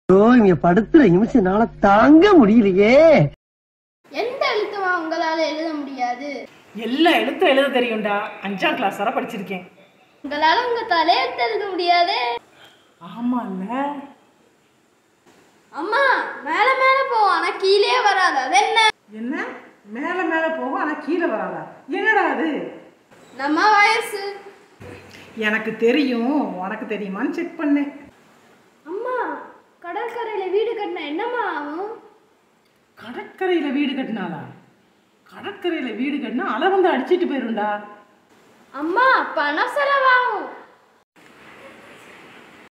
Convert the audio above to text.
ஐயோ இங்க படுத்துற நிமிஷம்னால தாங்க முடியலையே எந்த எழுத்துமா உங்களால எழுத முடியாது எல்லா எழுத்தும் எழுத தெரியும்டா அஞ்சாம் கிளாஸ் வரை படிச்சிருக்கேன் உங்களால உங்க தலையெழுத்து எழுத முடியாதே ஆமால்ல அம்மா மேல மேல போவோம் ஆனா கீழே வராது அது என்ன என்ன மேல மேல போகும் ஆனா கீழே வராதா என்னடா அது நம்ம வயசு எனக்கு தெரியும் உனக்கு தெரியுமான்னு செக் பண்ணேன் அம்மா கடற்கரையில வீடு கட்டினா என்னம்மா ஆகும் கடற்கரையில வீடு கட்டினாளா கடற்கரையில வீடு கட்டினா அலை வந்து அடிச்சிட்டு போயிரும்டா அம்மா பணம் செலவாகும்